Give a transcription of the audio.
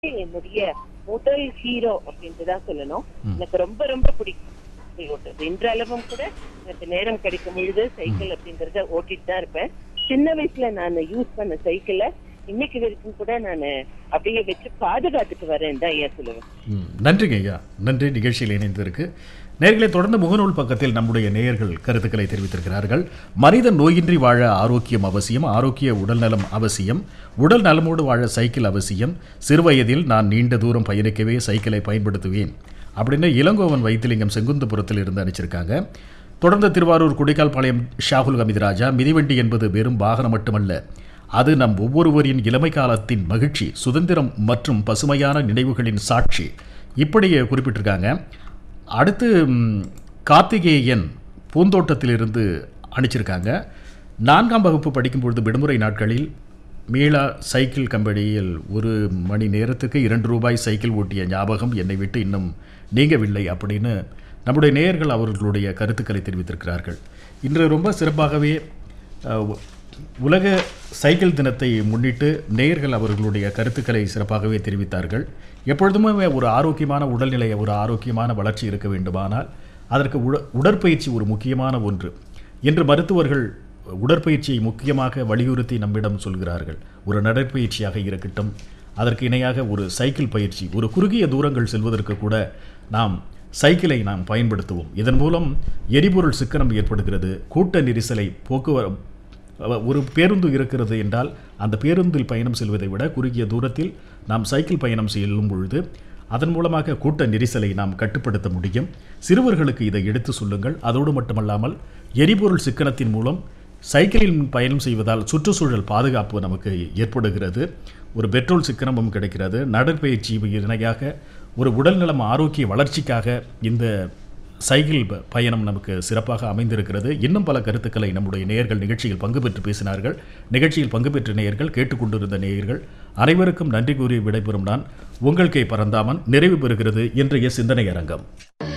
என்னுடைய முதல் ஹீரோ அப்படின்ட்டு தான் சொல்லணும் எனக்கு ரொம்ப ரொம்ப பிடிக்கும் சைக்கிள் ஓட்டுறது இன்றளவும் கூட எனக்கு நேரம் கிடைக்கும் பொழுது சைக்கிள் அப்படிங்கறத ஓட்டிட்டு தான் இருப்பேன் சின்ன வயசுல நான் யூஸ் பண்ண சைக்கிளை இன்னைக்கு வரைக்கும் கூட நான் அப்படியே வச்சு பாதுகாத்துட்டு வரேன் தான் ஏன் சொல்லுவேன் ம், நன்றிங்க ஐயா நன்றி நிகழ்ச்சியில் இணைந்திருக்கு நேர்களை தொடர்ந்து முகநூல் பக்கத்தில் நம்முடைய நேயர்கள் கருத்துக்களை தெரிவித்திருக்கிறார்கள் மனிதன் நோயின்றி வாழ ஆரோக்கியம் அவசியம் ஆரோக்கிய உடல்நலம் அவசியம் உடல் நலமோடு வாழ சைக்கிள் அவசியம் சிறுவயதில் நான் நீண்ட தூரம் பயணிக்கவே சைக்கிளை பயன்படுத்துவேன் அப்படின்னு இளங்கோவன் வைத்திலிங்கம் செங்குந்தபுரத்தில் இருந்து அனுப்பிச்சிருக்காங்க தொடர்ந்து திருவாரூர் குடிக்கால்பாளையம் ஷாகுல் ஹமீது ராஜா மிதிவண்டி என்பது வெறும் வாகனம் மட்டுமல்ல அது நம் ஒவ்வொருவரின் இளமை காலத்தின் மகிழ்ச்சி சுதந்திரம் மற்றும் பசுமையான நினைவுகளின் சாட்சி இப்படி குறிப்பிட்டிருக்காங்க அடுத்து ம், கார்த்திகேயன் பூந்தோட்டத்திலிருந்து அனுப்பிச்சிருக்காங்க நான்காம் வகுப்பு படிக்கும்பொழுது விடுமுறை நாட்களில் மீளா சைக்கிள் கம்பெனியில் ஒரு மணி நேரத்துக்கு இரண்டு ரூபாய் சைக்கிள் ஓட்டிய ஞாபகம் என்னை விட்டு இன்னும் நீங்கவில்லை அப்படின்னு நம்முடைய நேயர்கள் அவர்களுடைய கருத்துக்களை தெரிவித்திருக்கிறார்கள் இன்று ரொம்ப சிறப்பாகவே அஹ், உலக சைக்கிள் தினத்தை முன்னிட்டு நேயர்கள் அவர்களுடைய கருத்துக்களை சிறப்பாகவே தெரிவித்தார்கள் எப்பொழுதுமே ஒரு ஆரோக்கியமான உடல்நிலை ஒரு ஆரோக்கியமான வளர்ச்சி இருக்க வேண்டுமானால் அதற்கு உட உடற்பயிற்சி ஒரு முக்கியமான ஒன்று என்று மருத்துவர்கள் உடற்பயிற்சியை முக்கியமாக வலியுறுத்தி நம்மிடம் சொல்கிறார்கள் ஒரு நடைப்பயிற்சியாக இருக்கட்டும் அதற்கு இணையாக ஒரு சைக்கிள் பயிற்சி ஒரு குறுகிய தூரங்கள் செல்வதற்கு கூட நாம் சைக்கிளை நாம் பயன்படுத்துவோம் இதன் மூலம் எரிபொருள் சிக்கனம் ஏற்படுகிறது கூட்ட நெரிசலை போக்குவர அவ- ஒரு பேருந்து இருக்கிறது என்றால் அந்த பேருந்தில் பயணம் செல்வதை விட குறுகிய தூரத்தில் நாம் சைக்கிள் பயணம் செல்லும் பொழுது அதன் மூலமாக கூட்ட நெரிசலை நாம் கட்டுப்படுத்த முடியும் சிறுவர்களுக்கு இதை எடுத்து சொல்லுங்கள் அதோடு மட்டுமல்லாமல் எரிபொருள் சிக்கனத்தின் மூலம் சைக்கிளில் பயணம் செய்வதால் சுற்றுச்சூழல் பாதுகாப்பு நமக்கு ஏற்படுகிறது ஒரு பெட்ரோல் சிக்கனமும் கிடைக்கிறது நடைப்பயிற்சி இணையாக ஒரு உடல்நலம் ஆரோக்கிய வளர்ச்சிக்காக இந்த சைக்கிள் ப- பயணம் நமக்கு சிறப்பாக அமைந்திருக்கிறது இன்னும் பல கருத்துக்களை நம்முடைய நேயர்கள் நிகழ்ச்சியில் பங்கு பெற்று பேசினார்கள் நிகழ்ச்சியில் பங்கு பெற்ற நேயர்கள் கேட்டுக்கொண்டிருந்த நேயர்கள் அனைவருக்கும் நன்றி கூறி விடைபெறும் நான் உங்கள் கே பரந்தாமன் நிறைவு பெறுகிறது இன்றைய சிந்தனை அரங்கம்